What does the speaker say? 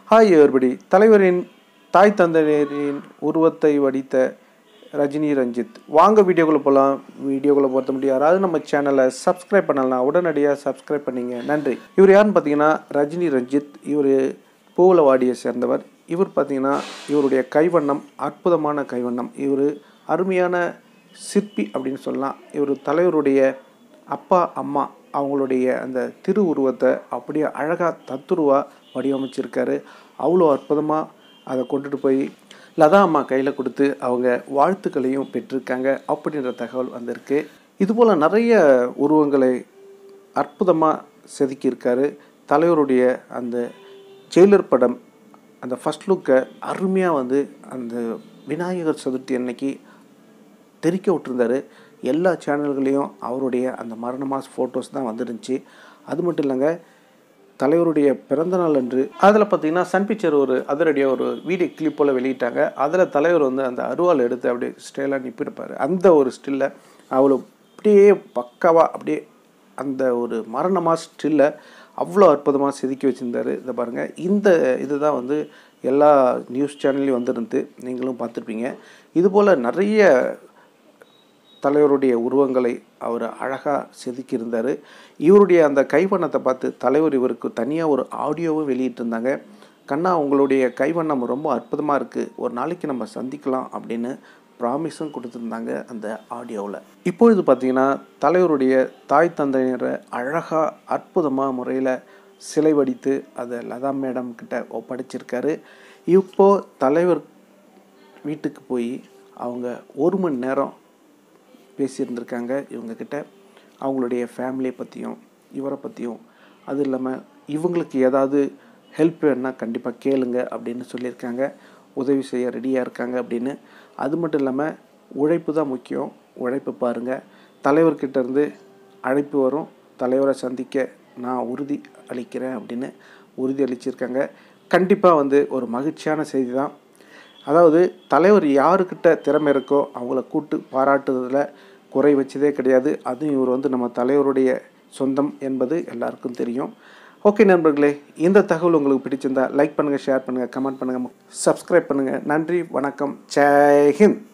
hi everybody தலைவரின் தாய் தந்தையரின் உருவத்தை வடித்த ரஜினி ரஞ்சித் வாங்க வீடியோக்குள்ளே போகலாம் வீடியோக்குள்ளே பொறுத்த முடியும் யாராவது நம்ம சேனலை சப்ஸ்கிரைப் பண்ணலாம் உடனடியாக சப்ஸ்கிரைப் பண்ணிங்க நன்றி இவர் யாருன்னு பார்த்தீங்கன்னா ரஜினி ரஞ்சித் இவர் பூவலவாடியை சேர்ந்தவர் இவர் பார்த்தீங்கன்னா இவருடைய கைவண்ணம் அற்புதமான கைவண்ணம் இவர் அருமையான சிற்பி அப்படின்னு சொல்லலாம் இவர் தலைவருடைய அப்பா அம்மா அவங்களுடைய அந்த திரு உருவத்தை அப்படியே அழகாக தத்துருவாக வடிவமைச்சிருக்காரு அவ்வளோ அற்புதமாக அதை கொண்டுட்டு போய் லதா அம்மா கையில் கொடுத்து அவங்க வாழ்த்துக்களையும் பெற்றிருக்காங்க அப்படின்ற தகவல் வந்திருக்கு இதுபோல் நிறைய உருவங்களை அற்புதமாக செதுக்கியிருக்காரு தலைவருடைய அந்த ஜெயிலர் படம் அந்த ஃபஸ்ட் லுக்கை அருமையாக வந்து அந்த விநாயகர் சதுர்த்தி அன்னைக்கு தெரிக்க விட்டுருந்தாரு எல்லா சேனல்களையும் அவருடைய அந்த மரண மாஸ் ஃபோட்டோஸ் தான் வந்துருந்துச்சு அது மட்டும் இல்லைங்க தலைவருடைய பிறந்தநாள் அன்று அதில் பார்த்தீங்கன்னா சன் பிக்சர் ஒரு அதிரடியாக ஒரு வீடியோ கிளிப் போல் வெளியிட்டாங்க அதில் தலைவர் வந்து அந்த அருவாள் எடுத்து அப்படியே ஸ்டைலாக நிப்பிருப்பார் அந்த ஒரு ஸ்டில்லை அவ்வளோ அப்படியே பக்காவாக அப்படியே அந்த ஒரு மரணமாக ஸ்டில்லை அவ்வளோ அற்புதமாக செதுக்கி வச்சுருந்தாரு இதை பாருங்கள் இந்த இதுதான் வந்து எல்லா நியூஸ் சேனல்லையும் வந்துருந்து நீங்களும் பார்த்துருப்பீங்க இதுபோல் நிறைய தலைவருடைய உருவங்களை அவர் அழகாக செதுக்கியிருந்தார் இவருடைய அந்த கைவண்ணத்தை பார்த்து தலைவர் இவருக்கு தனியாக ஒரு ஆடியோவும் வெளியிட்டிருந்தாங்க கண்ணா உங்களுடைய கைவண்ணம் ரொம்ப அற்புதமாக இருக்குது ஒரு நாளைக்கு நம்ம சந்திக்கலாம் அப்படின்னு ப்ராமிஸும் கொடுத்துருந்தாங்க அந்த ஆடியோவில் இப்பொழுது பார்த்தீங்கன்னா தலைவருடைய தாய் தந்தையரை அழகாக அற்புதமாக முறையில் சிலை வடித்து அதை லதா மேடம் கிட்ட ஒப்படைச்சிருக்காரு இப்போது தலைவர் வீட்டுக்கு போய் அவங்க ஒரு மணி நேரம் பேசியிருந்திருக்காங்க இவங்கக்கிட்ட அவங்களுடைய ஃபேமிலியை பற்றியும் இவரை பற்றியும் அது இல்லாமல் இவங்களுக்கு ஏதாவது ஹெல்ப் வேணுன்னா கண்டிப்பாக கேளுங்க அப்படின்னு சொல்லியிருக்காங்க உதவி செய்ய ரெடியாக இருக்காங்க அப்படின்னு அது மட்டும் இல்லாமல் உழைப்பு தான் முக்கியம் உழைப்பு பாருங்கள் தலைவர்கிட்ட இருந்து அழைப்பு வரும் தலைவரை சந்திக்க நான் உறுதி அளிக்கிறேன் அப்படின்னு உறுதி அளிச்சிருக்காங்க கண்டிப்பாக வந்து ஒரு மகிழ்ச்சியான செய்தி தான் அதாவது தலைவர் யாருக்கிட்ட திறமை இருக்கோ அவங்கள கூட்டு பாராட்டுறதுல குறை வச்சதே கிடையாது அதுவும் இவர் வந்து நம்ம தலைவருடைய சொந்தம் என்பது எல்லாருக்கும் தெரியும் ஓகே நண்பர்களே இந்த தகவல் உங்களுக்கு பிடிச்சிருந்தா லைக் பண்ணுங்கள் ஷேர் பண்ணுங்கள் கமெண்ட் பண்ணுங்கள் சப்ஸ்கிரைப் பண்ணுங்கள் நன்றி வணக்கம் ஜெய் ஹிந்த்